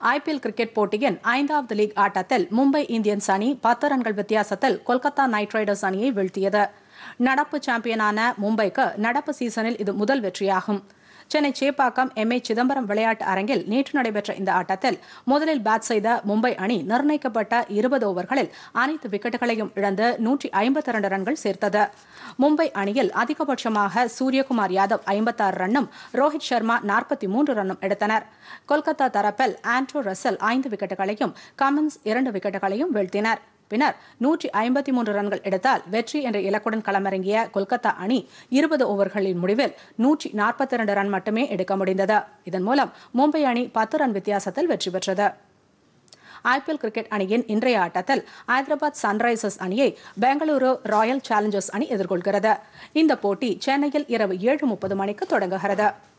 IPL cricket போட்டியின் ஐந்தாவது league ஆட்டத்தில் மும்பை இந்தியன்ஸ் அணி பத்து ரன்கள் வித்தியாசத்தில் கொல்கத்தா நைட் ரைடர்ஸ் அணியை வீழ்த்தியது நடப்பு சாம்பியனான மும்பைக்கு நடப்பு சீசனில் இது முதல் வெற்றியாகும் சென்னை சேப்பாக்கம் எம் ஏ சிதம்பரம் விளையாட்டு அரங்கில் நேற்று நடைபெற்ற இந்த ஆட்டத்தில் முதலில் பேட் செய்த மும்பை அணி நிர்ணயிக்கப்பட்ட இருபது ஓவர்களில் அனைத்து விக்கெட்டுகளையும் இழந்து நூற்றி ஐம்பத்தி இரண்டு ரன்கள் சேர்த்தது மும்பை அணியில் அதிகபட்சமாக சூரியகுமார் யாதவ் ஐம்பத்தாறு ரன்னும் ரோஹித் சர்மா நாற்பத்தி மூன்று ரன்னும் எடுத்தனர் கொல்கத்தா தரப்பில் ஆண்ட்ரோ ரசல் ஐந்து விக்கெட்டுகளையும் கமின்ஸ் இரண்டு விக்கெட்டுகளையும் வீழ்த்தினர் பின்னர் நூற்றி ஐம்பத்தி மூன்று ரன்கள் எடுத்தால் வெற்றி என்ற இலக்குடன் களமிறங்கிய கொல்கத்தா அணி இருபது ஓவர்களின் முடிவில் நூற்றி நாற்பத்தி இரண்டு ரன் மட்டுமே எடுக்க முடிந்தது இதன் மூலம் மும்பை அணி பத்து ரன் வித்தியாசத்தில் வெற்றி பெற்றது ஐபிஎல் கிரிக்கெட் அணியின் இன்றைய ஆட்டத்தில் ஐதராபாத் சன்ரைசர்ஸ் அணியை பெங்களூரு ராயல் சேலஞ்சர்ஸ் அணி எதிர்கொள்கிறது இந்த போட்டி சென்னையில் இரவு ஏழு முப்பது மணிக்கு தொடங்குகிறது